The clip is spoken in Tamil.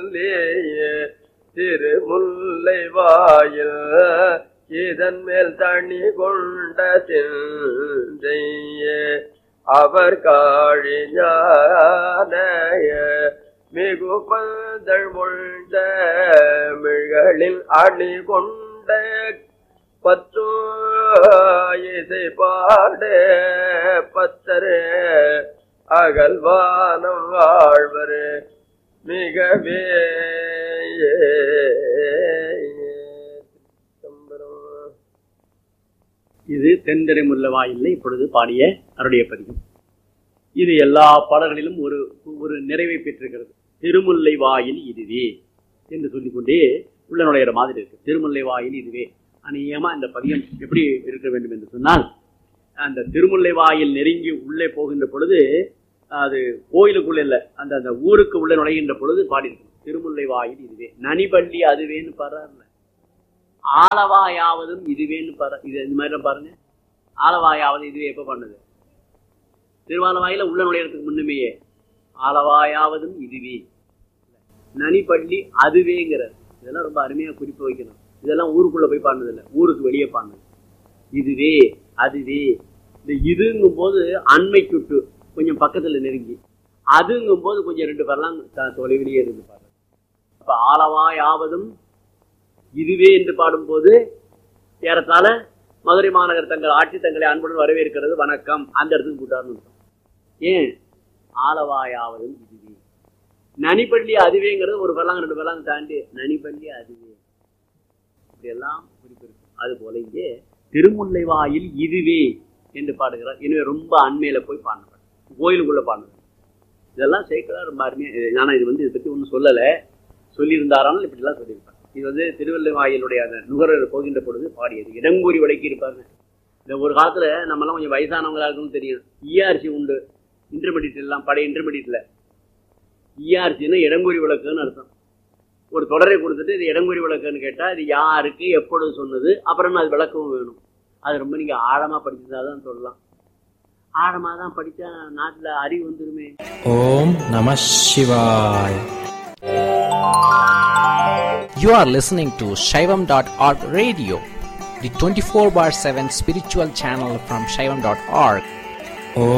சொல்லியே திருமுல்லை வாயில் இதன் மேல் தனி கொண்ட சிந்தையே அவர் காழிஞானைய மிகு பந்தள் முழ்ந்த மிழ்களில் அணி கொண்ட பத்து இசை பாடு பத்தரு அகல்வானம் வாழ்வரு மிகவே சம்பரம். இது தென்திரை முல்லவாயில்லை இப்பொழுது பாடிய அருடைய பதிகம் இது எல்லா பாடல்களிலும் ஒரு ஒரு நிறைவை பெற்றிருக்கிறது திருமுல்லை வாயில் இதுவே என்று சொல்லிக்கொண்டே உள்ள நுழையிற மாதிரி இருக்கு திருமுல்லை வாயில் இதுவே அநேகமா இந்த பதியம் எப்படி இருக்க வேண்டும் என்று சொன்னால் அந்த திருமுல்லை வாயில் நெருங்கி உள்ளே போகின்ற பொழுது அது கோயிலுக்குள்ள இல்ல அந்த அந்த ஊருக்கு உள்ள நுழைகின்ற பொழுது பாடியிருக்கணும் திருமுல்லை வாயில் இதுவே நனிபள்ளி அதுவேன்னு பாடுறாருல ஆலவாயாவதும் இதுவேன்னு பாரு இது இந்த மாதிரி பாருங்க ஆலவாயாவது இதுவே எப்ப பண்ணது திருவாலவாயில உள்ள நுழையறதுக்கு முன்னுமேயே ஆலவாயாவதும் இதுவே நனிப்பள்ளி அதுவேங்கிறார் இதெல்லாம் ரொம்ப அருமையா குறிப்பு வைக்கணும் இதெல்லாம் ஊருக்குள்ள போய் பாடினது இல்லை ஊருக்கு வெளியே பாடினது இதுவே அதுவே இந்த இதுங்கும் போது அண்மை சுட்டு கொஞ்சம் பக்கத்துல நெருங்கி அதுங்கும் போது கொஞ்சம் ரெண்டு பேர்லாம் த- தொலைவிலேயே இருந்து பாடுறது அப்ப ஆலவாயாவதும் இதுவே என்று பாடும்போது ஏறத்தாழ மதுரை மாநகர் தங்கள் ஆட்சி தங்களை அன்புடன் வரவேற்கிறது வணக்கம் அந்த இடத்துக்கு கூட்டாருன்னு அர்த்தம். ஏன் ஆலவாயாவதும் இதுவே நனிப்பள்ளி அதுவேங்கிறது ஒரு பல்லாங்க ரெண்டு பல்லாங்க தாண்டி நனிப்பள்ளி அதுவே இப்படியெல்லாம் குறிப்பு இருக்கு அது போல இங்கே திருமுல்லை வாயில் இதுவே என்று பாடுகிறார் எனவே ரொம்ப அண்மையில போய் பாடினார் கோயிலுக்குள்ள பாடினார் இதெல்லாம் சேர்க்கலாம் ரொம்ப அருமையா இது- ஆனா இது வந்து இதை பத்தி ஒன்றும் சொல்லலை சொல்லியிருந்தாரானால் இப்படிலாம் சொல்லியிருப்பார் இது வந்து திருவள்ளுவாயிலுடைய அந்த நுகரர் போகின்ற பொழுது பாடியது இடங்கூறி விளக்கி இருப்பாங்க இந்த ஒரு காலத்துல நம்ம எல்லாம் கொஞ்சம் வயசானவங்களா இருக்குன்னு தெரியும் இஆர்சி உண்டு இன்டர்மீடியட் எல்லாம் பழைய இன்டர்மீடியட்ல இஆர்சின்னா இடங்கூறி விளக்குன்னு அர்த்தம் ஒரு தொடரை கொடுத்துட்டு இது இடங்கூறி விளக்குன்னு கேட்டா இது யாருக்கு எப்பொழுது சொன்னது அப்புறம் அது விளக்கவும் வேணும் அது ரொம்ப நீங்க ஆழமா படிச்சதா தான் சொல்லலாம் ஆழமா தான் படிச்சா நாட்டுல அறிவு வந்துருமே ஓம் நம சிவாய் You are listening to Shaivam.org radio, the 24 bar 7 spiritual channel from Shaivam.org.